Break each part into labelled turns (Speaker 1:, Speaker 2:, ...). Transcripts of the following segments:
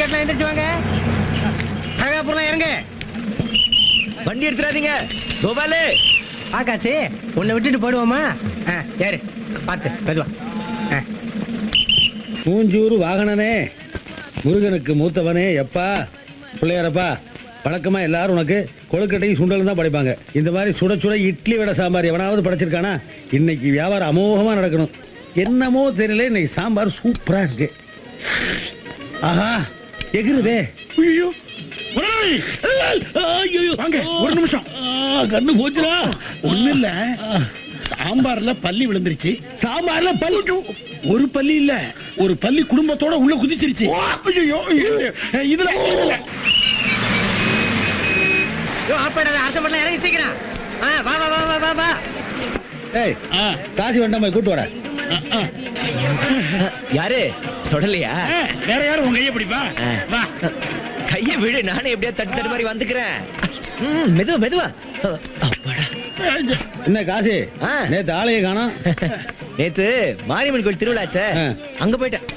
Speaker 1: டிக்கெட்லாம் எந்திரிச்சு வாங்க அழகாபுரம் இறங்க
Speaker 2: வண்டி எடுத்துறாதீங்க கோபாலு
Speaker 1: ஆகாச்சு உன்னை விட்டுட்டு போயிடுவோமா ஆ, ஏறு பார்த்து மெதுவா ஆ,
Speaker 3: மூஞ்சூர் வாகனனே முருகனுக்கு மூத்தவனே எப்பா பிள்ளையாரப்பா வழக்கமா எல்லாரும் உனக்கு கொழுக்கட்டையும் சுண்டலும் தான் படைப்பாங்க இந்த மாதிரி சுட சுட இட்லி வடை சாம்பார் எவனாவது படைச்சிருக்கானா இன்னைக்கு வியாபாரம் அமோகமா நடக்கணும் என்னமோ தெரியல இன்னைக்கு சாம்பார் சூப்பரா இருக்கு ஆஹா எகிருதே
Speaker 4: ஐயோ முதலாளி ஐயோ வாங்க ஒரு நிமிஷம்
Speaker 3: கண்ணு போச்சுடா
Speaker 4: ஒண்ணு இல்ல சாம்பார்ல பல்லி விழுந்துருச்சு சாம்பார்ல பல்லி ஒரு பல்லி இல்ல ஒரு பல்லி குடும்பத்தோட உள்ள குதிச்சிருச்சு ஐயோ இதுல இதுல
Speaker 1: யோ ஆப் பண்ணாத அரசப்பட்டில் இறங்கி சீக்கிரம் ஆ வா வா வா வா வா வா
Speaker 3: ஏய்
Speaker 4: ஆ,
Speaker 3: காசி வேண்டாம் கூட்டு வர
Speaker 4: ஆ, ஆ.
Speaker 2: யாரு சொடலையா
Speaker 4: ஆ, வேற யாரும் உங்க கையை பிடிப்பா
Speaker 2: ஆ.
Speaker 4: வா
Speaker 2: கைய விடு நானே எப்படியா தட்டு தட்டு மாதிரி வந்துக்கிறேன் ம், மெதுவா மெதுவா அப்பாடா.
Speaker 3: என்ன காசி
Speaker 2: ஆ.
Speaker 3: நேத்து ஆளைய காணோம்
Speaker 2: நேத்து மாரியம்மன் கோயில் திருவிழாச்சே
Speaker 3: ஆ.
Speaker 2: அங்க போயிட்டேன்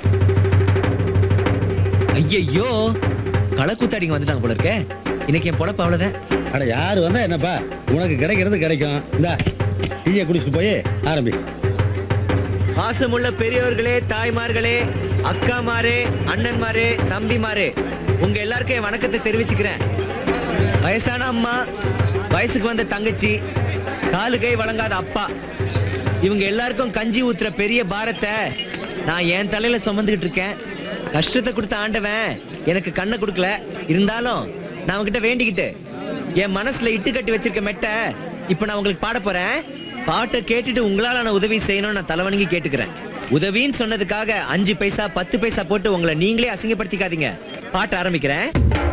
Speaker 2: ஐயையோ களக்கூத்தாடிங்க வந்துட்டாங்க போல இருக்கே இன்னைக்கு என் பொழப்பு அவ்வளவுதான்
Speaker 3: அட யாரு வந்தா என்னப்பா உனக்கு கிடைக்கிறது கிடைக்கும் இந்தா டீயை குடிச்சிட்டு போய் ஆரம்பி
Speaker 2: பாசமுள்ள பெரியவர்களே தாய்மார்களே அக்காமாரே அண்ணன்மாரே தம்பிமாரே உங்க எல்லாருக்கும் என் வணக்கத்தை தெரிவிச்சுக்கிறேன் வயசான அம்மா வயசுக்கு வந்த தங்கச்சி காலு கை வழங்காத அப்பா இவங்க எல்லாருக்கும் கஞ்சி ஊத்துற பெரிய பாரத்தை நான் என் தலையில சுமந்துகிட்டு இருக்கேன் கஷ்டத்தை கொடுத்த ஆண்டவன் எனக்கு கண்ணை கொடுக்கல இருந்தாலும் நான் அவன்கிட்ட வேண்டிக்கிட்டு என் மனசுல இட்டு கட்டி வச்சிருக்க மெட்டை இப்ப நான் உங்களுக்கு பாட போறேன் பாட்டை கேட்டுட்டு உங்களால நான் உதவி செய்யணும்னு நான் தலைவணங்கி கேட்டுக்கிறேன் உதவின்னு சொன்னதுக்காக அஞ்சு பைசா பத்து பைசா போட்டு உங்களை நீங்களே அசிங்கப்படுத்திக்காதீங்க பாட்ட ஆரம்பிக்கிறேன்